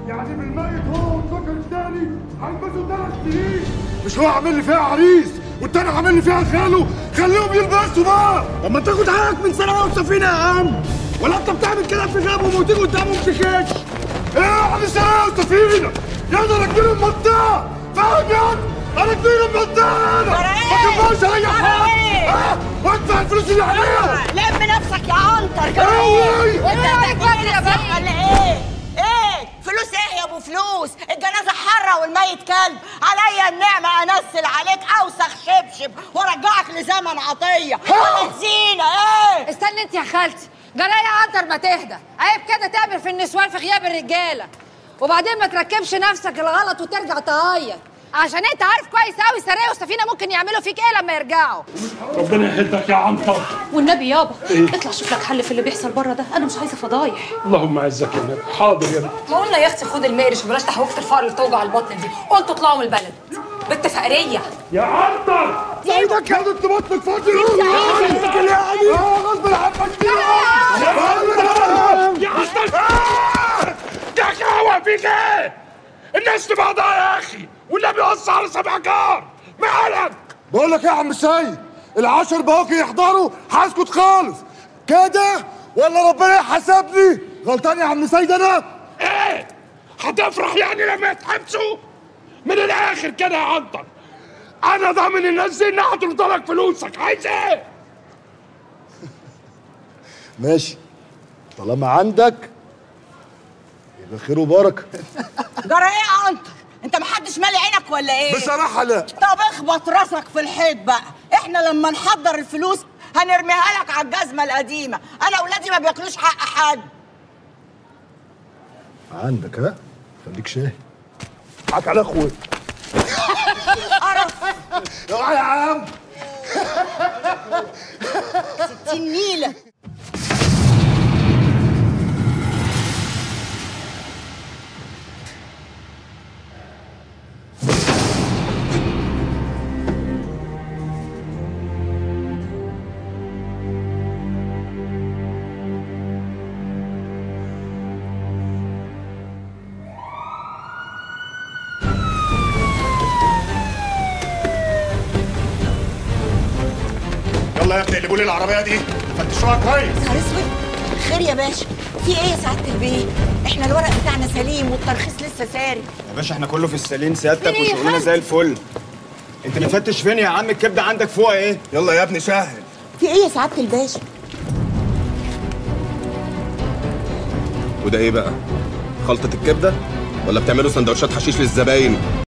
يعني بالميت هو والذكر الثاني هيلبسوا ثلاث سنين مش هو عامل لي فيها عريس والتاني عامل لي فيها خاله خليهم يلبسوا بقى طب ما تاخد حقك من سنه وسفينه يا عم ولا انت بتعمل كده في غابهم وتيجي قدامهم تكش ايه يا عم سنه وسفينه يا ده انا كبير المنطقه فاهم يا انا كبير المنطقه انا ما تبقاش اي حاجه ها؟ وادفع الفلوس اللي عليها لم نفسك يا عنتر أوي. وانت هتاكل يا باشا ولا ايه؟ ايه؟ فلوس ايه يا ابو فلوس؟ الجنازه حره والميت كلب، عليا النعمه انزل عليك اوسخ شبشب وارجعك لزمن عطيه، ولا زينه ايه؟ استني انت يا خالتي جرايه يا عنتر ما تهدى عيب كده تعمل في النسوان في غياب الرجاله وبعدين ما تركبش نفسك الغلط وترجع تعيط عشان انت عارف كويس قوي سرايا وسفينه ممكن يعملوا فيك ايه لما يرجعوا ربنا يهدك يا عنتر والنبي يابا اطلع شوف لك حل في اللي بيحصل بره ده انا مش عايزه فضايح اللهم عزك يا نبي حاضر يا نبي ما قلنا يا اختي خد المقرش وبلاش تحوكه الفقر اللي توجع البطن دي قلتوا اطلعوا من البلد بنت فقريه يا عنتر ايدك يا انت بطنك فاضي يا عمي غصب عنك يا عنتر يا اخي هو فيك ايه؟ الناس تبعضها يا اخي والنبي وصى على سبع جار مالك بقول لك إيه يا عم سيد العشر بواقي يحضروا هسكت خالص كده ولا ربنا يحاسبني غلطان يا عم سيد انا ايه؟ هتفرح يعني لما يتحبسوا؟ من الاخر كده يا عنتر انا ضامن الناس دي انها هترد لك فلوسك عايز ايه؟ ماشي طالما عندك يبقى خير وبركه جرى ايه يا عنتر؟ انت محدش مالي عينك ولا ايه؟ بصراحه لا طب اخبط راسك في الحيط بقى، احنا لما نحضر الفلوس هنرميها لك على الجزمه القديمه، انا اولادي ما بياكلوش حق حد. عندك ها خليك شاهد حك على اخوي قرف اوعى يا عم ستين نيله يلا يا ابني اقلبوا لي العربيه دي فتشوها كويس نهار اسود خير يا باشا في ايه يا سعاده البيه احنا الورق بتاعنا سليم والترخيص لسه ساري يا باشا احنا كله في السليم سيادتك وشغلنا زي الفل انت مفتش فين يا عم الكبده عندك فوق ايه يلا يا ابني سهل في ايه يا سعاده الباشا وده ايه بقى؟ خلطة الكبدة؟ ولا بتعملوا سندوتشات حشيش للزباين؟